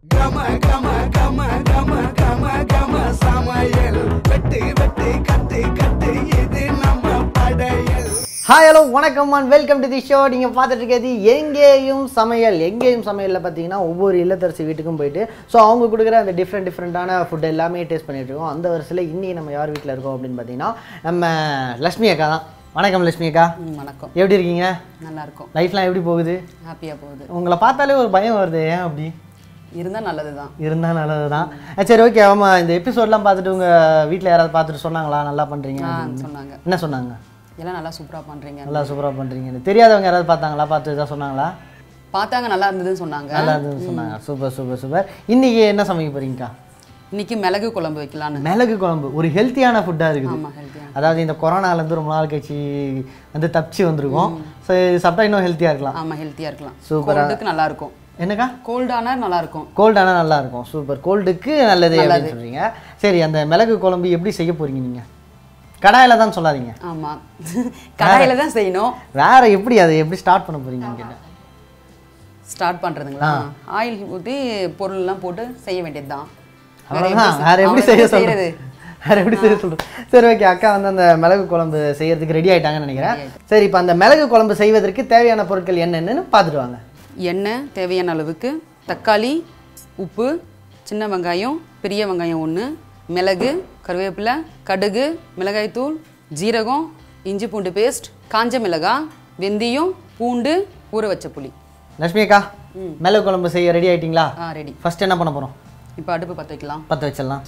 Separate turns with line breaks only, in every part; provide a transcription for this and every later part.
கம கம கம கம கம கம சமையல் வெட்டு வெட்டு கட்டு கட்டு இது நம்ம படையல்
ஹாய் ஹலோ வணக்கம் and welcome to the show நீங்கள் பார்த்துட்டு இருக்கிறது எங்கேயும் சமையல் எங்கேயும் சமையலில் பார்த்தீங்கன்னா ஒவ்வொரு இல்லத்தரசி வீட்டுக்கும் போயிட்டு ஸோ அவங்க கொடுக்குற அந்த டிஃப்ரெண்ட் டிஃப்ரெண்ட்டான ஃபுட் எல்லாமே டேஸ்ட் பண்ணிட்டு இருக்கோம் அந்த வருஷத்தில் இன்னைக்கு நம்ம யார் வீட்டில் இருக்கோம் அப்படின்னு பார்த்தீங்கன்னா நம்ம லக்ஷ்மி அக்கா தான் வணக்கம் லக்ஷ்மி அக்கா
ம், வணக்கம்
எப்படி இருக்கீங்க
நல்லா இருக்கும்
லைஃப்லாம் எப்படி போகுது
ஹாப்பியாக போகுது
உங்களை பார்த்தாலே ஒரு பயம் வருது ஏன் அப்படி
இருந்தால் நல்லது தான்
இருந்தால் நல்லது தான் சரி ஓகே ஆமாம் இந்த எபிசோட்லாம் பார்த்துட்டு உங்கள் வீட்டில் யாராவது பார்த்துட்டு சொன்னாங்களா நல்லா பண்ணுறீங்க
ஆ சொன்னாங்க
என்ன சொன்னாங்க
எல்லாம் நல்லா சூப்பராக பண்ணுறீங்க
நல்லா சூப்பராக பண்ணுறீங்க தெரியாதவங்க யாராவது பார்த்தாங்களா பார்த்து எதாவது சொன்னாங்களா
பார்த்தாங்க நல்லா இருந்ததுன்னு சொன்னாங்க
நல்லா இருந்ததுன்னு சொன்னாங்க சூப்பர் சூப்பர் சூப்பர் இன்னைக்கு என்ன சமைக்க போறீங்கக்கா
இன்னைக்கு மிளகு குழம்பு வைக்கலான்னு
மிளகு குழம்பு ஒரு ஹெல்த்தியான ஃபுட்டாக இருக்குது
ஆமாம் ஹெல்த்தியாக
அதாவது இந்த கொரோனாலேருந்து ரொம்ப நாள் கழிச்சு வந்து தப்பிச்சு வந்திருக்கோம் ஸோ இது சாப்பிட்டா இன்னும் ஹெல்த்தியாக இருக்கலாம்
ஆமாம் ஹெல்த்தியாக இருக்கலாம்
சூப்பரா.
கோல்டுக்கு நல்லா இருக்கும்
என்னக்கா
கோல்டானா நல்லா இருக்கும்
கோல்டு ஆனால் நல்லா இருக்கும் சூப்பர் கோல்டுக்கு நல்லது அப்படின்னு சொல்றீங்க சரி அந்த மிளகு குழம்பு எப்படி செய்ய போறீங்க நீங்கள் கடாயில் தான் சொல்லாதீங்க
ஆமாம் கடாயில் தான் செய்யணும்
வேற எப்படி அதை எப்படி ஸ்டார்ட் பண்ண போறீங்க கேட்டேன்
ஸ்டார்ட் பண்ணுறதுங்களா ஆயில் ஊற்றி பொருள்லாம் போட்டு செய்ய வேண்டியது தான்
அவ்வளோதான் வேற எப்படி செய்ய சொல்றது வேற எப்படி செய்ய சொல்றது சரி ஓகே அக்கா வந்து அந்த மிளகு குழம்பு செய்யறதுக்கு ரெடி ஆயிட்டாங்கன்னு நினைக்கிறேன் சரி இப்போ அந்த மிளகு குழம்பு செய்வதற்கு தேவையான பொருட்கள் என்னென்னு பார்த்துட்டு வாங்க
எண்ணெய் தேவையான அளவுக்கு தக்காளி உப்பு சின்ன வெங்காயம் பெரிய வெங்காயம் ஒன்று மிளகு கருவேப்பிலை கடுகு மிளகாய்த்தூள் ஜீரகம் இஞ்சி பூண்டு பேஸ்ட் காஞ்ச மிளகாய் வெந்தயம் பூண்டு ஊற வச்ச புளி
லட்சுமி அக்கா மிளகு குழம்பு செய்ய ரெடி ஆயிட்டீங்களா
ஆ ரெடி
ஃபர்ஸ்ட் என்ன பண்ண போறோம்
இப்போ அடுப்பு பற்ற வைக்கலாம்
பற்ற வச்சிடலாம்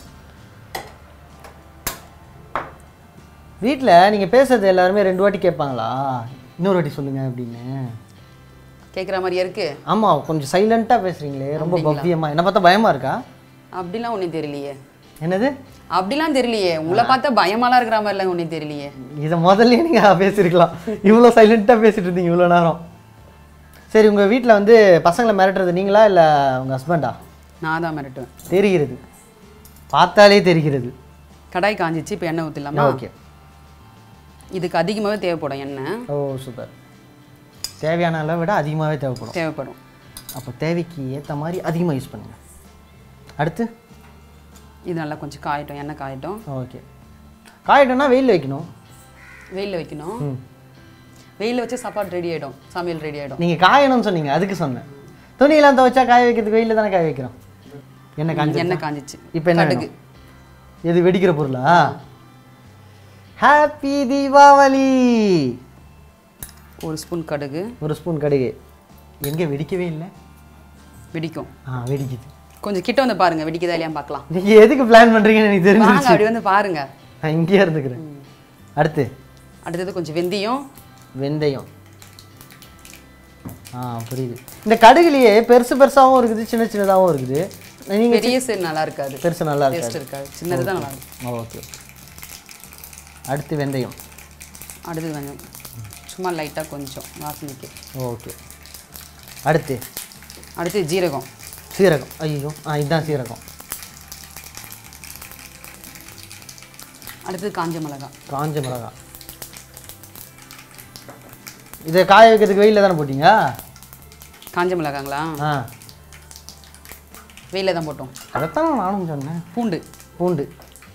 வீட்டில் நீங்கள் பேசுறது எல்லாருமே ரெண்டு வாட்டி கேட்பாங்களா இன்னொரு வாட்டி சொல்லுங்க அப்படின்னு
கேட்குற மாதிரியா இருக்கு
ஆமாம் கொஞ்சம் சைலண்ட்டாக பேசுறீங்களே ரொம்ப பவ்யமா என்ன பார்த்தா பயமா இருக்கா
அப்படிலாம் ஒன்றும் தெரியலையே
என்னது
அப்படிலாம் தெரியலையே உங்களை பார்த்தா பயமாலாம் இருக்கிற மாதிரிலாம் ஒன்றும் தெரியலையே
இதை முதல்லயே நீங்கள் பேசியிருக்கலாம் இவ்வளோ சைலண்ட்டாக பேசிட்டு இருந்தீங்க இவ்வளோ நேரம் சரி உங்கள் வீட்டில் வந்து பசங்களை மிரட்டுறது நீங்களா இல்லை உங்கள் ஹஸ்பண்டா
நான் தான் மிரட்டுவேன்
தெரிகிறது பார்த்தாலே தெரிகிறது
கடாய் காஞ்சிச்சு இப்போ எண்ணெய் ஊற்றிடலாமா
ஓகே
இதுக்கு அதிகமாகவே தேவைப்படும் எண்ணெய்
ஓ சூப்பர் தேவையான அளவை விட அதிகமாகவே தேவைப்படும்
தேவைப்படும்
அப்போ தேவைக்கு ஏற்ற மாதிரி அதிகமாக யூஸ் பண்ணுங்கள் அடுத்து
இது நல்லா கொஞ்சம் காயட்டும் எண்ணெய் காயட்டும்
ஓகே காயிட்டோம்னா வெயில் வைக்கணும்
வெயிலில் வைக்கணும்
ம்
வெயிலில் வச்சு சாப்பாடு ரெடி ஆகிடும் சமையல் ரெடி ஆகிடும்
நீங்கள் காயணும்னு சொன்னீங்க அதுக்கு சொன்னேன் துணியெல்லாம் துவைச்சா காய வைக்கிறதுக்கு வெயிலில் தானே காய வைக்கிறோம் என்ன காஞ்சி
எண்ணெய் காஞ்சிச்சு
இப்போ என்ன
கடுகு
வேணும்? எது வெடிக்கிற பொருளா ஹாப்பி தீபாவளி
ஒரு ஸ்பூன் கடுகு
ஒரு ஸ்பூன் கடுகு எங்கே வெடிக்கவே இல்லை
வெடிக்கும்
ஆ வெடிக்குது
கொஞ்சம் கிட்ட வந்து பாருங்க வெடிக்குதா இல்லையா பார்க்கலாம்
நீங்கள் எதுக்கு பிளான் பண்ணுறீங்கன்னு எனக்கு
வாங்க
தெரிஞ்சிருச்சு
அப்படி வந்து பாருங்க
நான் இங்கேயே இருந்துக்கிறேன் அடுத்து
அடுத்தது கொஞ்சம் வெந்தயம்
வெந்தயம் ஆ புரியுது இந்த கடுகுலையே பெருசு பெருசாகவும் இருக்குது சின்ன சின்னதாகவும் இருக்குது நீங்கள்
பெரிய சைடு நல்லா இருக்காது
பெருசு நல்லா இருக்காது
டேஸ்ட் இருக்காது சின்னது தான் நல்லா இருக்கும்
ஓகே அடுத்து வெந்தயம்
அடுத்தது கொஞ்சம் சும்மா லைட்டாக கொஞ்சம் வாசனைக்கு
ஓகே அடுத்து
அடுத்து ஜீரகம்
சீரகம் ஐயோ ஆ இதுதான் சீரகம்
அடுத்தது காஞ்ச மிளகாய்
காஞ்ச மிளகாய் இதை காய வைக்கிறதுக்கு வெயிலில் தானே போட்டீங்க
காஞ்ச மிளகாங்களா
ஆ
வெயிலில் தான் போட்டோம்
அதைத்தான் நானும் சொன்னேன்
பூண்டு
பூண்டு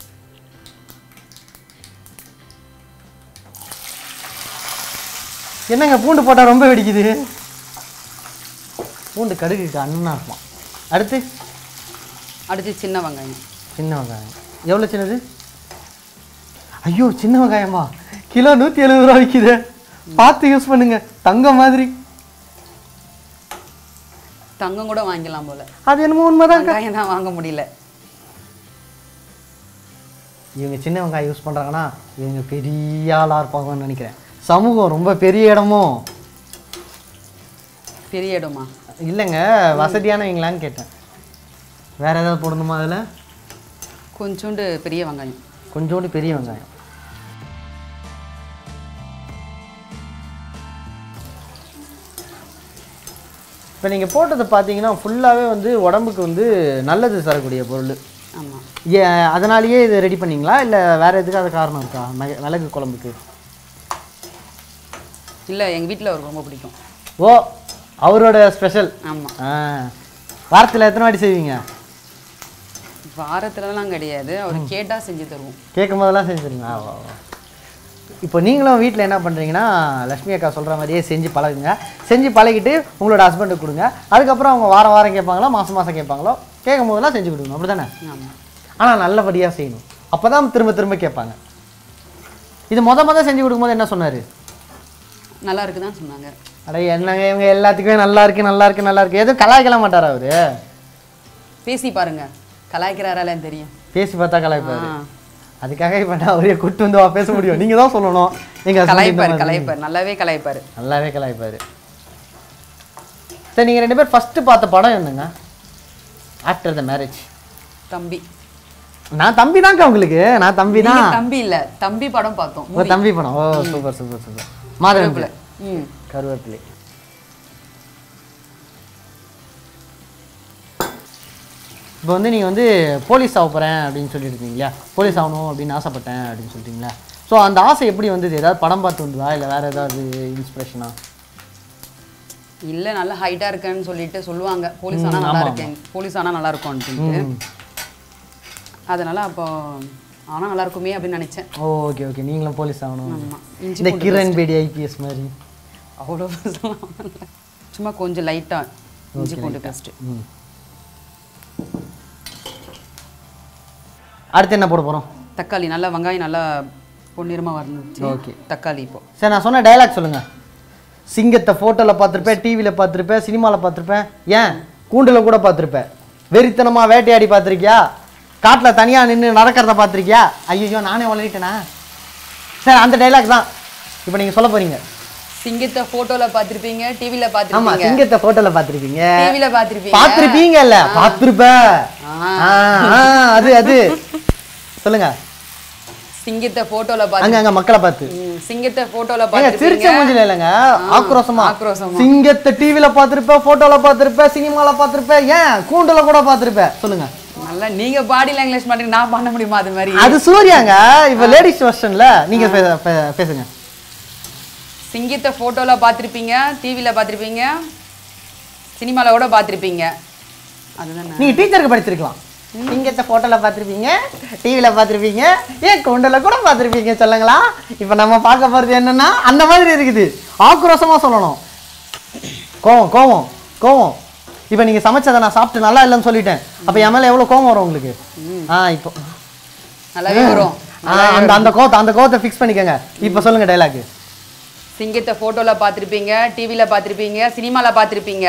என்னங்க பூண்டு போட்டால் ரொம்ப வெடிக்குது பூண்டு கடுகுக்கு அண்ணா இருப்பான் அடுத்து
அடுத்து சின்ன வெங்காயம்
சின்ன வெங்காயம் எவ்வளோ சின்னது ஐயோ சின்ன வெங்காயமா கிலோ நூற்றி எழுபது ரூபா விற்கிது பார்த்து யூஸ் பண்ணுங்க தங்கம் மாதிரி
தங்கம் கூட வாங்கிக்கலாம் போல
அது என்னமோ உண்மைதான்
வெங்காயம் தான் வாங்க முடியல
இவங்க சின்ன வெங்காயம் யூஸ் பண்ணுறாங்கன்னா இவங்க பெரிய ஆளாக இருப்பாங்கன்னு நினைக்கிறேன் சமூகம் ரொம்ப பெரிய இடமோ
பெரிய இடமா
இல்லைங்க வசதியானவங்களான்னு கேட்டேன் வேற ஏதாவது போடணுமா அதில்
கொஞ்சோண்டு பெரிய வெங்காயம்
கொஞ்சோண்டு பெரிய வெங்காயம் இப்போ நீங்கள் போட்டதை பார்த்தீங்கன்னா ஃபுல்லாகவே வந்து உடம்புக்கு வந்து நல்லது தரக்கூடிய பொருள்
ஆமாம்
ஏ அதனாலேயே இது ரெடி பண்ணீங்களா இல்லை வேறு எதுக்காக காரணம் இருக்கா மிள- மிளகு குழம்புக்கு
இல்லை எங்கள் வீட்டில் அவருக்கு ரொம்ப பிடிக்கும்
ஓ அவரோட ஸ்பெஷல்
ஆமாம்
ஆ வாரத்தில் எத்தனை வாட்டி செய்வீங்க
வாரத்துலலாம் கிடையாது அவர் கேட்டா செஞ்சு தருவோம்
கேட்கும் போதெல்லாம் செஞ்சு தருவீங்க ஆ, வா, வா. இப்போ நீங்களும் வீட்டில் என்ன பண்ணுறீங்கன்னா லட்சுமி அக்கா சொல்கிற மாதிரியே செஞ்சு பழகுங்க செஞ்சு பழகிட்டு உங்களோட ஹஸ்பண்டுக்கு கொடுங்க அதுக்கப்புறம் அவங்க வாரம் வாரம் கேட்பாங்களோ மாதம் மாதம் கேட்பாங்களோ கேட்கும் போதெல்லாம் செஞ்சு கொடுக்கணும் அப்படி தானே
ஆமாம்
ஆனால் நல்லபடியாக செய்யணும் அப்போ தான் திரும்ப திரும்ப கேட்பாங்க இது மொத மொதல் செஞ்சு கொடுக்கும்போது என்ன சொன்னார்
நல்லா இருக்குதான் சொன்னாங்க
அட என்னங்க இவங்க எல்லாத்துக்குமே நல்லா இருக்கு நல்லா இருக்கு நல்லா இருக்கு எதுவும் கலாய்க்கலாம் மாட்டாரா அவரு
பேசி பாருங்க கலாய்க்கிறாராலேன்னு தெரியும்
பேசி பார்த்தா கலாய்ப்பாரு
ஆ.
அதுக்காக இப்போ நான் அவரே கூட்டு வந்து வா பேச முடியும் நீங்க தான் சொல்லணும் எங்க husband இந்த
கலாய்ப்பார்
மாதிரி.
கலாய்ப்பார் நல்லாவே கலாய்ப்பார்
நல்லாவே கலாய்ப்பாரு சரி நீங்க ரெண்டு பேர் ஃபர்ஸ்ட் பார்த்த படம் என்னங்க ஆஃப்டர் த மேரேஜ்
தம்பி
நான் தம்பி தாங்க உங்களுக்கு நான் தம்பி தான்
நீங்க தம்பி இல்ல தம்பி படம் பார்த்தோம்
உங்க தம்பி படம் oh super super super Madhavan
கருவேப்பிலை. ம்
கருவேப்பிலை இப்போ வந்து நீங்கள் வந்து போலீஸ் ஆக போகிறேன் அப்படின்னு சொல்லியிருக்கீங்க இல்லையா போலீஸ் ஆகணும் அப்படின்னு ஆசைப்பட்டேன் அப்படின்னு சொல்லிட்டீங்களா ஸோ அந்த ஆசை எப்படி வந்தது ஏதாவது படம் பார்த்து வந்ததா இல்லை வேறு ஏதாவது இன்ஸ்பிரேஷனா
இல்ல நல்லா ஹைட்டா இருக்கேன்னு சொல்லிட்டு சொல்லுவாங்க போலீஸ் ஆனா நல்லா இருக்கேன் போலீஸ் ஆனா நல்லா இருக்கும் சொல்லிட்டு அதனால அப்போ ஆனா நல்லா இருக்குமே அப்படின்னு நினைச்சேன்
ஓகே ஓகே நீங்களும் போலீஸ் ஆகணும்
ஆமா இஞ்சி
இந்த கிரண் பேடி ஐபிஎஸ் மாதிரி
அவ்வளோ பெருசாலாம் இல்ல. சும்மா கொஞ்சம் லைட்டா இஞ்சி பூண்டு பேஸ்ட்
ம் அடுத்து என்ன போட போகிறோம்
தக்காளி நல்லா வெங்காயம் நல்லா பொன்னிறமா வந்துச்சு
Okay.
தக்காளி இப்போ
சரி நான் சொன்ன டைலாக் சொல்லுங்கள் சிங்கத்தை ஃபோட்டோவில் பார்த்துருப்பேன் டிவியில் பார்த்துருப்பேன் சினிமாவில் பார்த்துருப்பேன் ஏன் கூண்டில் கூட பார்த்துருப்பேன் வெறித்தனமாக வேட்டையாடி பார்த்துருக்கியா காட்டில் தனியாக நின்று நடக்கிறத பார்த்துருக்கியா ஐயோ நானே வளரிட்டேனா சரி அந்த டைலாக் தான் இப்போ நீங்கள் சொல்ல போகிறீங்க
சிங்கத்தை போட்டோல பாத்திருப்பீங்க டிவில
ஆமாம்
பாத்திருப்பீங்க
சிங்கத்தை ஃபோட்டோவில் பார்த்துருக்கீங்க
டிவில பாத்திருப்பீங்க
பார்த்துருப்பீங்கல்ல பார்த்துருப்பேன் ஆ ஆ அது அது சொல்லுங்க
சிங்கத்தை போட்டோல பாத்து
அங்க அங்க மக்களை பார்த்து
ம், சிங்கத்தை போட்டோல
ஏங்க சிரிச்ச
பாத்திருப்பீங்க
மூஞ்சில இல்லைங்க ஆக்ரோஷமா
ஆக்ரோஷமா.
சிங்கத்தை டிவில பார்த்திருப்ப போட்டோல பார்த்திருப்ப சினிமால பார்த்திருப்ப ஏன் கூண்டுல கூட பார்த்திருப்ப சொல்லுங்க
நல்லா நீங்க பாடி லாங்குவேஜ் மாட்டீங்க நான் பண்ண முடியுமா அது மாதிரி
அது சூர்யாங்க இப்ப லேடிஸ் வெர்ஷன்ல நீங்க பே- பே- பேசுங்க
சிங்கத்தை போட்டோல பாத்திருப்பீங்க டிவில பாத்திருப்பீங்க சினிமால கூட பாத்திருப்பீங்க அதுதானே
நீங்க டீச்சருக்கு படிச்சிருக்கலாம் சிங்கத்தை போட்டோல பார்த்திருப்பீங்க டிவில பார்த்திருப்பீங்க ஏன் கூண்டுல கூட பார்த்திருப்பீங்க சொல்லுங்களா இப்ப நம்ம பார்க்க போறது என்னன்னா அந்த மாதிரி இருக்குது ஆக்ரோஷமா சொல்லணும் கோவம் கோவம் கோவம் இப்போ நீங்க சமைச்சதை நான் சாப்பிட்டு நல்லா இல்லைன்னு சொல்லிட்டேன் அப்ப என் மேல எவ்வளவு கோவம் வரும் உங்களுக்கு ஆ இப்போ
நல்லாவே வரும்
ஆ, அந்த அந்த கோவத்தை அந்த கோவத்தை ஃபிக்ஸ் பண்ணிக்கோங்க இப்போ சொல்லுங்க டைலாக்
சிங்கத்தை போட்டோல பாத்திருப்பீங்க டிவில பாத்திருப்பீங்க சினிமால பாத்திருப்பீங்க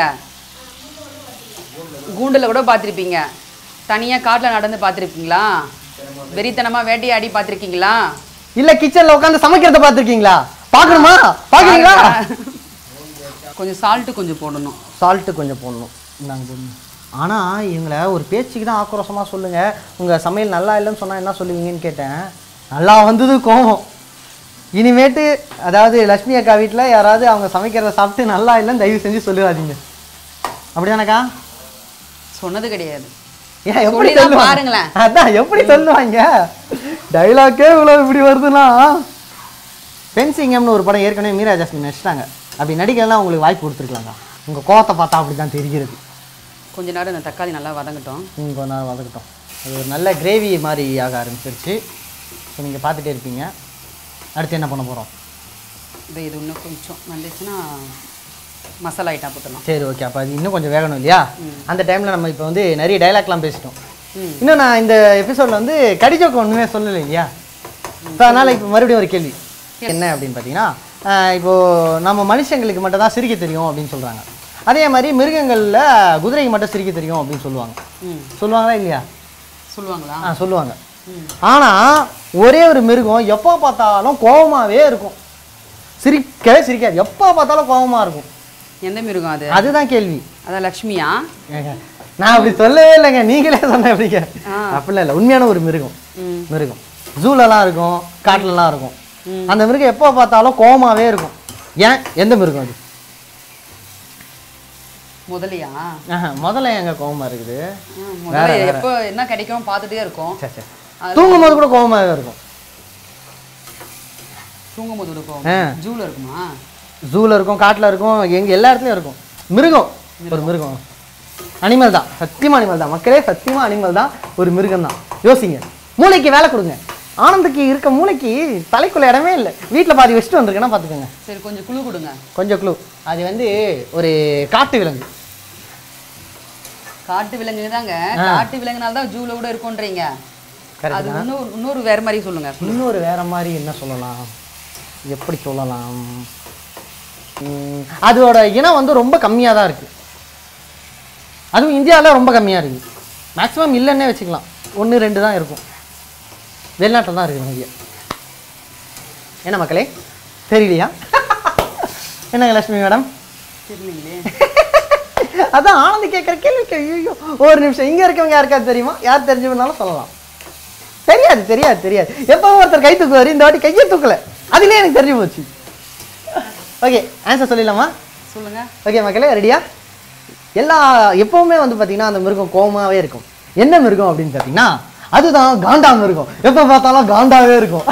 கூண்டுல கூட பாத்திருப்பீங்க தனியா காட்டுல நடந்து பாத்திருக்கீங்களா வெறித்தனமா வேட்டையாடி பாத்திருக்கீங்களா
இல்ல கிச்சன்ல உட்காந்து சமைக்கிறத பார்த்திருக்கீங்களா பார்க்கணுமா பார்க்குறீங்களா
கொஞ்சம் சால்ட்டு கொஞ்சம் போடணும்
சால்ட்டு கொஞ்சம் போடணும் இந்தாங்க போடணும் ஆனால் இவங்கள ஒரு பேச்சுக்கு தான் ஆக்ரோஷமாக சொல்லுங்கள் உங்கள் சமையல் நல்லா இல்லைன்னு சொன்னால் என்ன சொல்லுவீங்கன்னு கேட்டேன் நல்லா வந்தது கோவம் இனிமேட்டு அதாவது லட்சுமி அக்கா வீட்டில் யாராவது அவங்க சமைக்கிறத சாப்பிட்டு நல்லா இல்லைன்னு தயவு செஞ்சு சொல்லிடாதீங்க அப்படிதானக்கா
சொன்னது கிடையாது
ஏன் எப்படி
சொல்லிதான்
சொல்லுவாங்க
பாருங்களேன்.
அதான் எப்படி சொல்லுவாங்க டைலாக்கே இவ்வளோ இப்படி வருதுன்னா பென்சிங்கம்னு ஒரு படம் ஏற்கனவே மீரா ஜாஸ்மின் நடிச்சிட்டாங்க அப்படி நடிக்கலாம் உங்களுக்கு வாய்ப்பு கொடுத்துருக்கலாங்க உங்கள் கோவத்தை பார்த்தா அப்படி தான் தெரிகிறது
கொஞ்ச நேரம் இந்த தக்காளி நல்லா வதங்கட்டும்
ம் கொஞ்ச நேரம் வதக்கட்டும் அது ஒரு நல்ல கிரேவி மாதிரி ஆக ஆரம்பிச்சிருச்சு ஸோ நீங்கள் பார்த்துட்டே இருப்பீங்க அடுத்து என்ன பண்ண போகிறோம்
இது இது இன்னும் கொஞ்சம் வந்துச்சுன்னா மசாலா ஐட்டம் போட்டுடலாம்
சரி ஓகே அப்போ அது இன்னும் கொஞ்சம் வேகணும் இல்லையா அந்த டைமில் நம்ம இப்போ வந்து நிறைய டைலாக்லாம் பேசிட்டோம்
ம்.
இன்னும் நான் இந்த எபிசோடில் வந்து கடிஜோக்கு ஒன்றுமே சொல்லலை இல்லையா ஸோ அதனால் இப்போ மறுபடியும் ஒரு கேள்வி என்ன அப்படின்னு பார்த்தீங்கன்னா ஆஹ் இப்போ நம்ம மனுஷங்களுக்கு மட்டும் தான் சிரிக்க தெரியும் அப்படின்னு சொல்கிறாங்க அதே மாதிரி மிருகங்களில் குதிரைக்கு மட்டும் சிரிக்க தெரியும் அப்படின்னு சொல்லுவாங்க
ம்
சொல்லுவாங்களா இல்லையா
சொல்லுவாங்களா
ஆ சொல்லுவாங்க ஆனால் ஒரே ஒரு மிருகம் எப்போ பார்த்தாலும் கோவமாவே இருக்கும் சிரிக்கவே சிரிக்காது எப்போ பார்த்தாலும் கோவமா இருக்கும்
எந்த மிருகம் அது
அதுதான் கேள்வி
அதான் லக்ஷ்மியா
ஏங்க, நான் அப்படி சொல்லவே இல்லைங்க நீங்களே சொன்ன எப்படிங்க
ஆ.
அப்படிலாம் இல்லை உண்மையான ஒரு மிருகம்
ம்
மிருகம் ஜூலலாம் இருக்கும் காட்டுலலாம் இருக்கும் அந்த மிருகம் எப்போ பார்த்தாலும் கோவமாவே இருக்கும் ஏன் எந்த மிருகம் அது
முதலையா
ஆஹா, முதல்ல எங்க கோவமா இருக்குது
ஆ, முதல்ல எப்போ என்ன கிடைக்கும் பார்த்துட்டே இருக்கும்
சே சே தூங்கும் போது கூட கோவமாவே இருக்கும்
தூங்கும் போது இருக்கும்
ஆ.
ஜூல இருக்குமா
ஜூல இருக்கும் காட்டுல இருக்கும் எங்க எல்லா இடத்துலயும் இருக்கும் மிருகம் ஒரு மிருகம் அனிமல் தான் சத்தியமா அனிமல் தான் மக்களே சத்தியமா அனிமல் தான் ஒரு மிருகம் தான் யோசிங்க மூளைக்கு வேலை கொடுங்க ஆனந்துக்கு இருக்க மூளைக்கு தலைக்குள்ள இடமே இல்லை வீட்டில் பாதி வச்சுட்டு வந்திருக்கேன்னா பார்த்துக்கோங்க
சரி கொஞ்சம் குழு கொடுங்க
கொஞ்சம் க்ளூ அது வந்து ஒரு காட்டு விலங்கு
காட்டு விலங்கு தாங்க காட்டு விலங்குனால தான் ஜூல கூட இருக்கும்ன்றீங்க
Correct
அது இன்னொரு இன்னொரு வேற மாதிரி சொல்லுங்க
இன்னொரு வேற மாதிரி என்ன சொல்லலாம் எப்படி சொல்லலாம் உம், அதோட இனம் வந்து ரொம்ப கம்மியாக தான் இருக்கு அதுவும் இந்தியாவில் ரொம்ப கம்மியாக இருக்கு மேக்ஸிமம் இல்லைன்னே வச்சுக்கலாம் ஒன்று ரெண்டு தான் இருக்கும் வெளிநாட்டில் தான் இருக்குது நிறைய என்ன மக்களே தெரியலையா என்னங்க லட்சுமி மேடம்
தெரியலீங்களே
அதான் ஆனந்த் கேட்குற கேள்விக்கு ஐயோ ஒரு நிமிஷம் இங்கே இருக்கவங்க யாருக்காவது தெரியுமா யார் தெரிஞ்சவனாலும் சொல்லலாம் தெரியாது தெரியாது தெரியாது எப்போ ஒருத்தர் கை தூக்குவார் இந்த வாட்டி கையை தூக்கல அதுலேயே எனக்கு தெரிஞ்சு போச்சு ஓகே ஆன்சர் சொல்லிடலாமா
சொல்லுங்க
ஓகே மக்களே ரெடியா எல்லா எப்பவுமே வந்து பார்த்தீங்கன்னா அந்த மிருகம் கோவமாவே இருக்கும் என்ன மிருகம் அப்படின்னு பார்த்தீங்கன்னா அதுதான் காண்டா மிருகம் எப்போ பார்த்தாலும் காண்டாவே இருக்கும்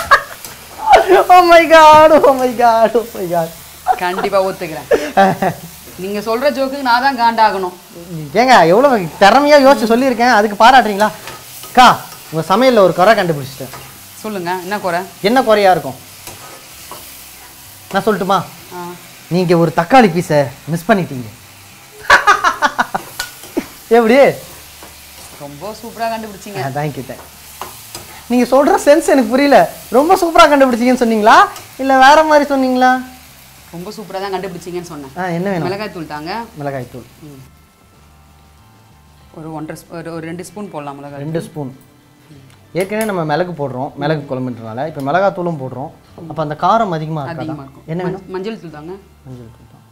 oh my God oh my God oh my God
கண்டிப்பா ஒத்துக்கிறேன் நீங்க சொல்ற ஜோக்கு நான் தான் காண்டாகணும்
ஏங்க எவ்வளோ திறமையாக யோசிச்சு சொல்லியிருக்கேன் அதுக்கு பாராட்டுறீங்களா அக்கா உங்கள் சமையலில் ஒரு குறை கண்டுபிடிச்சிட்டேன்
சொல்லுங்க என்ன குறை
என்ன குறையா இருக்கும் நான் சொல்லட்டுமா
ஆ,
நீங்கள் ஒரு தக்காளி பீஸை மிஸ் பண்ணிட்டீங்க எப்படி
ரொம்ப சூப்பரா கண்டுபிடிச்சீங்க
தேங்க்யூ தேங்க் நீங்கள் சொல்கிற சென்ஸ் எனக்கு புரியல ரொம்ப சூப்பராக கண்டுபிடிச்சிங்கன்னு சொன்னீங்களா இல்லை வேற மாதிரி சொன்னீங்களா
ரொம்ப சூப்பரா தான் கண்டுபிடிச்சீங்கன்னு சொன்னேன்
ஆ என்ன வேணும்
மிளகாய் தூள் தாங்க
மிளகாய் தூள்
ஒரு ஒன்றரை ஸ்பூ- ஒரு ஒரு ரெண்டு ஸ்பூன் போடலாம் மிளகாய்
ரெண்டு ஸ்பூன் ஏற்கனவே நம்ம மிளகு போடுறோம் மிளகு குழம்புன்றனால இப்போ மிளகாய் தூளும் போடுறோம் அப்போ அந்த காரம் அதிகமாக இருக்காதா
அதிகமா இருக்கும்
என்ன வேணும்
மஞ்ச- மஞ்சள் தூள் தாங்க
மஞ்சள் தூள் தான்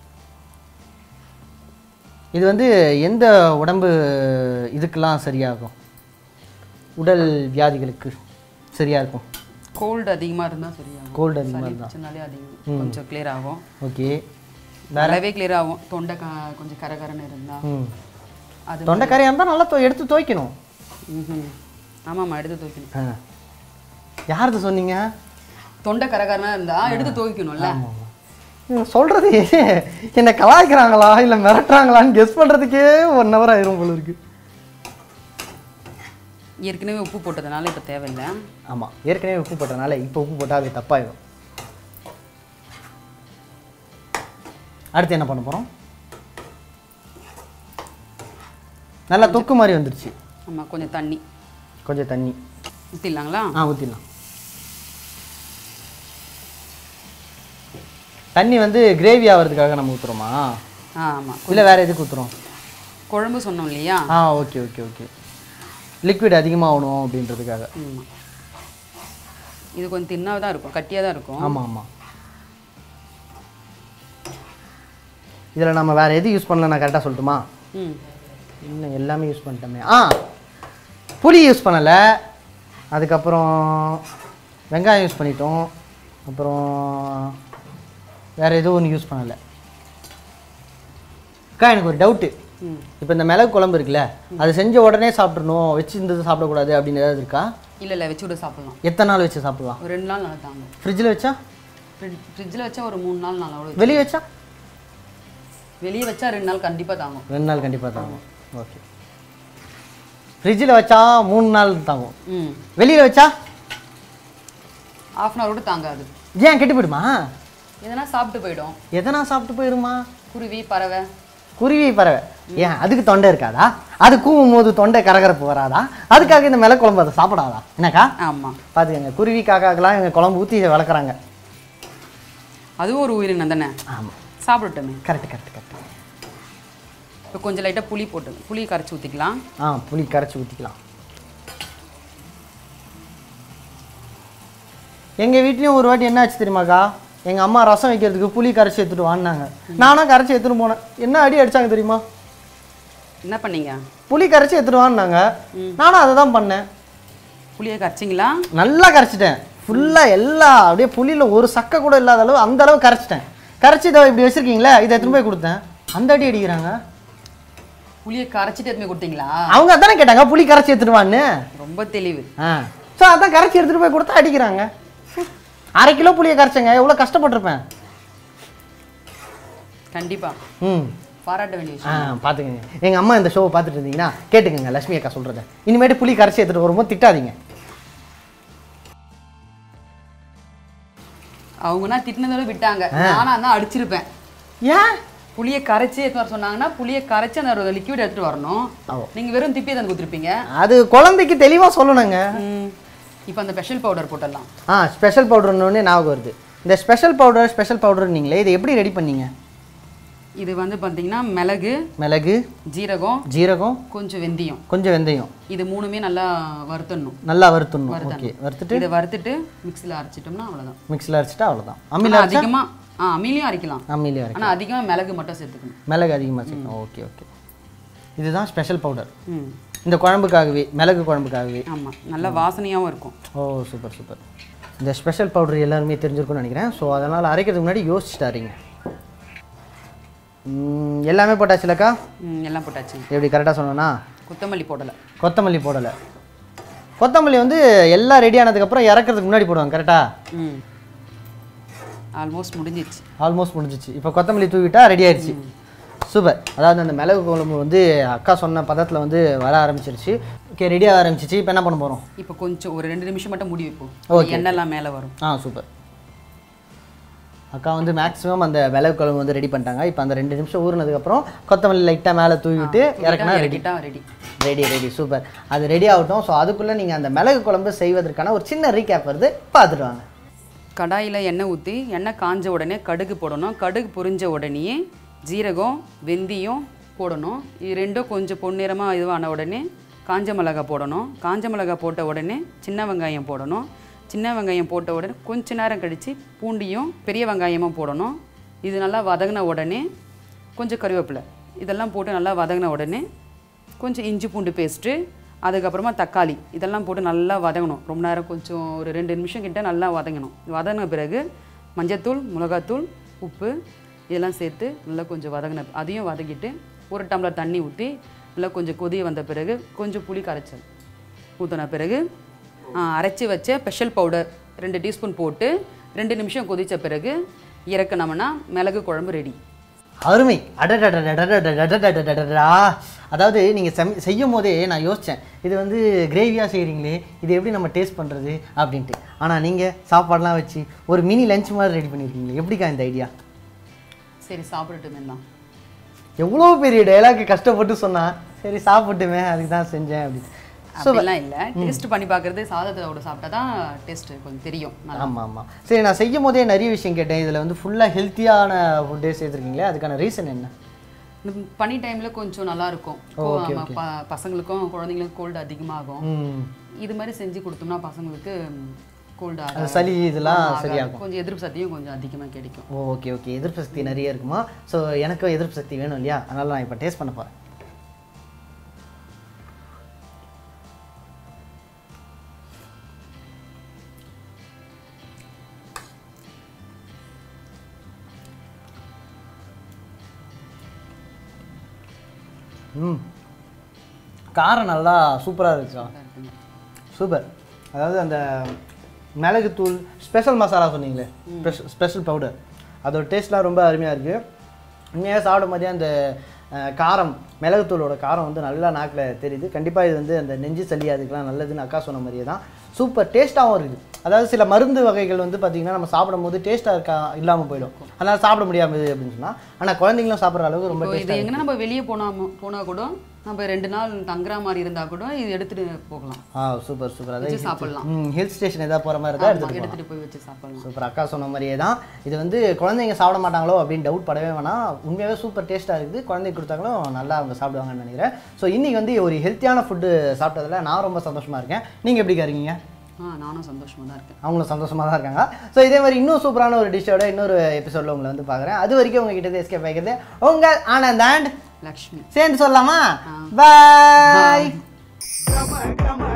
இது வந்து எந்த உடம்பு இதுக்கெல்லாம் சரியாகும் உடல் வியாதிகளுக்கு சரியா இருக்கும்
கோல்டு அதிகமா இருந்தா சரியாகும்
கோல்டு அதிகமாக
சளி
இருந்தால்
பிடிச்சனாலே அதிகம் கொஞ்சம் கிளியர் ஆகும்
ஓகே
நல்லாவே கிளியர் ஆகும் தொண்டை க- கொஞ்சம் கரகரன்னு இருந்தா
ம்
அது
தொண்டைக்கரையாக இருந்தால் நல்லா தொ- எடுத்து துவைக்கணும்
ம்ஹும். ஆமாம்மா எடுத்து துவைக்கணும்
ஆ யாரது சொன்னீங்க
தொண்டை கரகரனா இருந்தா எடுத்து துவைக்கணும்ல
இவங்க சொல்றது என்னை கலாய்க்கிறாங்களா இல்லை மிரட்டுறாங்களான்னு கெஸ் பண்ணுறதுக்கே ஒன் ஹவர் ஆயிரும் போல இருக்கு
ஏற்கனவே உப்பு போட்டதுனால இப்போ தேவையில்லை
ஆமாம் ஏற்கனவே உப்பு போட்டனால இப்போ உப்பு போட்டால் அது தப்பாயிடும் அடுத்து என்ன பண்ண போகிறோம் நல்லா தொக்கு மாதிரி வந்துருச்சு
ஆமா கொஞ்சம் தண்ணி
கொஞ்சம் தண்ணி
ஊற்றிடலாங்களா
ஆ ஊற்றிடலாம் தண்ணி வந்து கிரேவி ஆகிறதுக்காக நம்ம ஊற்றுறோமா
ஆ ஆமாம்
இல்லை வேறு எதுக்கு ஊற்றுறோம்
குழம்பு சொன்னோம் இல்லையா
ஆ ஓகே ஓகே ஓகே லிக்விட் அதிகமாகணும் அப்படின்றதுக்காக
ஆமாம் இது கொஞ்சம் தின்னாக தான் இருக்கும் கட்டியாக தான் இருக்கும்
ஆமாம் ஆமாம் இதில் நம்ம வேறு எது யூஸ் பண்ணல நான் கரெக்டாக சொல்லட்டுமா
ம்
இன்னும் எல்லாமே யூஸ் பண்ணிட்டோமே ஆ புளி யூஸ் பண்ணலை அதுக்கப்புறம் வெங்காயம் யூஸ் பண்ணிட்டோம் அப்புறம் வேறு எதுவும் ஒன்று யூஸ் பண்ணலை அக்கா எனக்கு ஒரு டவுட்டு
ம்
இப்போ இந்த மிளகு குழம்பு இருக்குல்ல அது செஞ்ச உடனே சாப்பிட்றணும் வச்சு இருந்தது சாப்பிடக்கூடாது அப்படின்னு ஏதாவது இருக்கா
இல்லை இல்லை வச்சு விட சாப்பிடலாம்
எத்தனை நாள் வச்சு சாப்பிடலாம்
ஒரு ரெண்டு நாள் நல்லா தாங்க
ஃப்ரிட்ஜில் வச்சா
ஃப்ரிட்ஜில் வச்சா ஒரு மூணு நாள் நாள் அவ்வளோ
வெளியே வச்சா
வெளியே வச்சா ரெண்டு நாள் கண்டிப்பாக தாங்கும்
ரெண்டு நாள் கண்டிப்பாக தாங்கும் ஓகே ஃப்ரிட்ஜில் வச்சா மூணு நாள் தாங்கும்
ம்
வெளியில் வச்சா
ஆஃப் அன் ஹவர் கூட தாங்காது
ஏன் கெட்டு போயிடுமா
எதனா சாப்பிட்டு போயிடும்
எதனா சாப்பிட்டு போயிருமா
குருவி பறவை
குருவி பறவை ஏன் அதுக்கு தொண்டை இருக்காதா அது கூவும் போது தொண்டை கரகரப்பு வராதா அதுக்காக இந்த மிளகு குழம்பு அதை சாப்பிடாதா என்னக்கா
ஆமாம்
பார்த்துக்கங்க குருவி காக்காக்கெல்லாம் இவங்க குழம்பு ஊற்றி வளர்க்குறாங்க
அதுவும் ஒரு உயிரினம் தானே
ஆமாம்
சாப்பிடட்டுமே
கரெக்ட் கரெக்ட் கரெக்ட்
இப்போ கொஞ்சம் லைட்டாக புளி போட்டு புளி கரைச்சி ஊற்றிக்கலாம்
ஆ புளி கரைச்சி ஊற்றிக்கலாம் எங்கள் வீட்லேயும் ஒரு வாட்டி என்ன ஆச்சு தெரியுமாக்கா எங்கள் அம்மா ரசம் வைக்கிறதுக்கு புளி கரைச்சி எடுத்துட்டு வாங்கினாங்க நானும் கரைச்சி எடுத்துட்டு போனேன் என்ன அடி அடிச்சாங்க தெரியுமா
என்ன பண்ணீங்க
புளி கரைச்சி எடுத்துட்டு வாங்கினாங்க நானும் அதை தான் பண்ணேன்
புளியை கரைச்சிங்களா
நல்லா கரைச்சிட்டேன் ஃபுல்லாக எல்லா அப்படியே புளியில் ஒரு சக்கை கூட இல்லாத அளவு அந்த அளவு கரைச்சிட்டேன் கரைச்சி இதை இப்படி வச்சிருக்கீங்களே இதை எடுத்துன்னு போய் கொடுத்தேன் அந்த அடி அடிக்கிறாங்க
புளியை கரைச்சிட்டு எதுவுமே கொடுத்தீங்களா
அவங்க அதானே கேட்டாங்க புளி கரைச்சி எடுத்துட்டு வான்னு
ரொம்ப தெளிவு
ஆ ஸோ அதான் கரைச்சி எடுத்துகிட்டு போய் கொடுத்தா அடிக்கிறாங்க அரை கிலோ புளியை கரைச்சேங்க எவ்வளோ கஷ்டப்பட்டிருப்பேன்
கண்டிப்பா
ம்
பாராட்ட வேண்டிய
ஆ
விஷயம்
பார்த்துக்கங்க எங்கள் அம்மா இந்த ஷோவை பார்த்துட்டு இருந்தீங்கன்னா கேட்டுக்கங்க லட்சுமி அக்கா சொல்கிறத இனிமேட்டு புளி கரைச்சி எடுத்துகிட்டு வரும்போது திட்டாதீங்க
அவங்கன்னா திட்டினதோட விட்டாங்க நானா தான் அடிச்சிருப்பேன்
ஏன்
புளியை கரைச்சி எடுத்து வர சொன்னாங்கன்னா புளியை கரைச்சி அந்த லிக்விட் எடுத்துட்டு வரணும்
ஓ.
நீங்க வெறும் திப்பி தான் கொடுத்துருப்பீங்க
அது குழந்தைக்கு தெளிவாக சொல்லணுங்க
இப்போ அந்த ஸ்பெஷல் பவுடர் போட்டுடலாம்
ஆ ஸ்பெஷல் பவுடர்னு ஞாபகம் வருது இந்த ஸ்பெஷல் பவுடர் ஸ்பெஷல் பவுடர் நீங்களே இதை எப்படி ரெடி பண்ணீங்க
இது வந்து பார்த்தீங்கன்னா மிளகு
மிளகு
ஜீரகம்
ஜீரகம்
கொஞ்சம் வெந்தயம்
கொஞ்சம் வெந்தயம்
இது மூணுமே நல்லா வறுத்தணும்
நல்லா வறுத்துடணும் ஓகே
வறுத்தணும்
வறுத்துட்டு
இதை வறுத்துட்டு மிக்ஸியில் அரைச்சிட்டோம்னா அவ்வளோதான்
மிக்ஸில் அரைச்சிட்டா அவ்வளோதான்
ஆனா
அம்மியில் அரைச்சா
அதிகமா ஆ அம்மிலையும் அரைக்கலாம்
அம்மியிலே அரைக்கும்
ஆனா அதிகமா மிளகு மட்டும் சேர்த்துக்கணும்
மிளகு அதிகமாக சேர்க்கணும் ஓகே ஓகே இதுதான் ஸ்பெஷல் பவுடர்
ம்
இந்த குழம்புக்காகவே மிளகு குழம்புக்காகவே
ஆமா நல்ல வாசனையாவும் இருக்கும்
ஓ சூப்பர் சூப்பர் இந்த ஸ்பெஷல் பவுடர் எல்லாருமே தெரிஞ்சிருக்கும்னு நினைக்கிறேன் ஸோ அதனால் அரைக்கிறதுக்கு முன்னாடி யோசிச்சுட்டாருங்க ம், எல்லாமே போட்டாச்சுலக்கா
ம், எல்லாம் போட்டாச்சு
எப்படி கரெக்டாக சொன்னோன்னா
கொத்தமல்லி போடலை
கொத்தமல்லி போடலை கொத்தமல்லி வந்து எல்லாம் ரெடி ஆனதுக்கப்புறம் இறக்கிறதுக்கு முன்னாடி போடுவாங்க கரெக்டாக
ம் ஆல்மோஸ்ட் முடிஞ்சிச்சு
ஆல்மோஸ்ட் முடிஞ்சிச்சு இப்போ கொத்தமல்லி தூவிட்டா ரெடி ஆயிடுச்சு சூப்பர் அதாவது அந்த மிளகு குழம்பு வந்து அக்கா சொன்ன பதத்தில் வந்து வர ஆரம்பிச்சிருச்சு ஓகே ரெடி ஆக ஆரம்பிச்சிச்சு இப்போ என்ன பண்ண போகிறோம்
இப்போ கொஞ்சம் ஒரு ரெண்டு நிமிஷம் மட்டும் மூடி வைப்போம்
Okay.
எண்ணெய்லாம் மேலே வரும்
ஆ சூப்பர் அக்கா வந்து மேக்ஸிமம் அந்த மிளகு குழம்பு வந்து ரெடி பண்ணிட்டாங்க இப்போ அந்த ரெண்டு நிமிஷம் ஊறினதுக்கப்புறம் கொத்தமல்லி லைட்டாக மேலே தூவிட்டு இறக்குனா ரெடி
இறக்கிட்டா ரெடி
ரெடி ரெடி சூப்பர் அது ரெடி ஆகட்டும் ஸோ அதுக்குள்ளே நீங்கள் அந்த மிளகு குழம்பு செய்வதற்கான ஒரு சின்ன ரீகேப் வருது பார்த்துட்டு வாங்க
கடாயில் எண்ணெய் ஊற்றி எண்ணெய் காஞ்ச உடனே கடுகு போடணும் கடுகு பொரிஞ்ச உடனேயே ஜீரகம் வெந்தயம் போடணும் இது ரெண்டும் கொஞ்சம் பொன்னிறமாக இதுவான உடனே காஞ்ச மிளகாய் போடணும் காஞ்ச மிளகாய் போட்ட உடனே சின்ன வெங்காயம் போடணும் சின்ன வெங்காயம் போட்ட உடனே கொஞ்ச நேரம் கழித்து பூண்டியும் பெரிய வெங்காயமும் போடணும் இது நல்லா வதங்கின உடனே கொஞ்சம் கருவேப்பிலை இதெல்லாம் போட்டு நல்லா வதங்கின உடனே கொஞ்சம் இஞ்சி பூண்டு பேஸ்ட்டு அதுக்கப்புறமா தக்காளி இதெல்லாம் போட்டு நல்லா வதங்கணும் ரொம்ப நேரம் கொஞ்சம் ஒரு ரெண்டு நிமிஷம் கிட்ட நல்லா வதங்கணும் வதங்கின பிறகு மஞ்சத்தூள் மிளகாத்தூள் உப்பு இதெல்லாம் சேர்த்து நல்லா கொஞ்சம் வதங்கின அதையும் வதக்கிட்டு ஒரு டம்ளர் தண்ணி ஊற்றி நல்லா கொஞ்சம் கொதி வந்த பிறகு கொஞ்சம் புளி கரைச்சல் ஊற்றின பிறகு ஆ, அரைச்சி வச்ச ஸ்பெஷல் பவுடர் ரெண்டு டீஸ்பூன் போட்டு ரெண்டு நிமிஷம் கொதித்த பிறகு இறக்குனோம்னா மிளகு குழம்பு ரெடி
அருமை அடடடடடடடடடடடடடா அதாவது நீங்கள் செம் செய்யும் போதே நான் யோசித்தேன் இது வந்து கிரேவியாக செய்கிறீங்களே இது எப்படி நம்ம டேஸ்ட் பண்ணுறது அப்படின்ட்டு ஆனால் நீங்கள் சாப்பாடெலாம் வச்சு ஒரு மினி லஞ்ச் மாதிரி ரெடி பண்ணியிருக்கீங்க எப்படிக்கா இந்த ஐடியா
சரி சாப்பிடட்டுமே தான்
எவ்வளோ பெரிய டைலாக் கஷ்டப்பட்டு சொன்னா சரி சாப்பிட்டுமே அதுக்கு தான் செஞ்சேன் அப்படின்னு
அப்படிலாம் இல்லை டேஸ்ட் பண்ணி பார்க்கறது சாதத்தோட சாப்பிட்டா தான் டேஸ்ட் கொஞ்சம் தெரியும் நல்லா
ஆமாம் ஆமாம் சரி நான் செய்யும் போதே நிறைய விஷயம் கேட்டேன் இதில் வந்து ஃபுல்லாக ஹெல்த்தியான ஃபுட்டே சேர்த்துருக்கீங்களே அதுக்கான ரீசன் என்ன
இந்த பனி டைம்ல கொஞ்சம் நல்லா இருக்கும்
okay,
ஆமா, ப- பசங்களுக்கும் குழந்தைங்களுக்கும் கோல்டு அதிகமாகும்
ம்
இது மாதிரி செஞ்சு கொடுத்தோம்னா பசங்களுக்கு கோல்டு
அது சளி இதெல்லாம் சரியாகும்
கொஞ்சம் எதிர்ப்பு சக்தியும் கொஞ்சம் அதிகமா கிடைக்கும்
ஓகே ஓகே எதிர்ப்பு சக்தி நிறைய இருக்குமா ஸோ எனக்கும் எதிர்ப்பு சக்தி வேணும் இல்லையா அதனால நான் இப்போ டேஸ்ட் பண்ண போகிறேன் ம் காரம் நல்லா சூப்பராக இருந்துச்சா சூப்பர் அதாவது அந்த மிளகுத்தூள் ஸ்பெஷல் மசாலா சொன்னீங்களே ஸ்பெஷல் பவுடர் அதோட டேஸ்ட்லாம் ரொம்ப அருமையாக இருக்குது உண்மையாக சாப்பிடும் போதே அந்த அஹ், காரம் மிளகுத்தூளோட காரம் வந்து நல்லா நாக்கில் தெரியுது கண்டிப்பாக இது வந்து அந்த நெஞ்சு சளி அதுக்கெலாம் நல்லதுன்னு அக்கா சொன்ன மாதிரியே தான் சூப்பர் டேஸ்ட்டாகவும் இருக்குது அதாவது சில மருந்து வகைகள் வந்து பார்த்திங்கன்னா நம்ம சாப்பிடும் போது டேஸ்ட்டாக இருக்கா இல்லாமல் போயிடும் அதனால் சாப்பிட முடியாமல் அப்படின்னு சொன்னால் ஆனால் குழந்தைங்களும் சாப்பிட்ற அளவுக்கு ரொம்ப
இப்போ இது எங்கன்னா நம்ம வெளியே போனா போனா கூட நம்ம ரெண்டு நாள் தங்குற மாதிரி இருந்தா கூட இது எடுத்துட்டு போகலாம்
ஆ சூப்பர் சூப்பர்
வச்சு
அதான்
சாப்பிடலாம்
ம் ஹில் ஸ்டேஷன் எதாவது போகிற மாதிரி இருந்தால்
ஆமா,
எடுத்துகிட்டு
எடுத்துட்டு போய் வச்சு சாப்பிடலாம்
சூப்பர் அக்கா சொன்ன மாதிரியே தான் இது வந்து குழந்தைங்க சாப்பிட மாட்டாங்களோ அப்படின்னு டவுட் படவே வேணாம் உண்மையாகவே சூப்பர் டேஸ்ட்டாக இருக்குது குழந்தைக்கு கொடுத்தாங்களும் நல்லா அவங்க சாப்பிடுவாங்கன்னு நினைக்கிறேன் ஸோ இன்றைக்கி வந்து ஒரு ஹெல்த்தியான ஃபுட்டு சாப்பிட்டதில் நான் ரொம்ப சந்தோஷமாக இருக்கேன் நீங்கள் எப்படி இருக்கீங்க
ஆ நானும் சந்தோஷமா தான் இருக்கேன்
அவங்களும் சந்தோஷமாக தான் இருக்காங்க ஸோ இதே மாதிரி இன்னும் சூப்பரான ஒரு டிஷ்ஷோட இன்னொரு எபிசோடில் உங்களை வந்து பார்க்குறேன் அது வரைக்கும் உங்ககிட்ட எஸ்கேப் ஆகிக்கிறது உங்கள் ஆனந்த் அண்ட்
லக்ஷ்மி
சேர்ந்து சொல்லலாமா பாய்
கம கம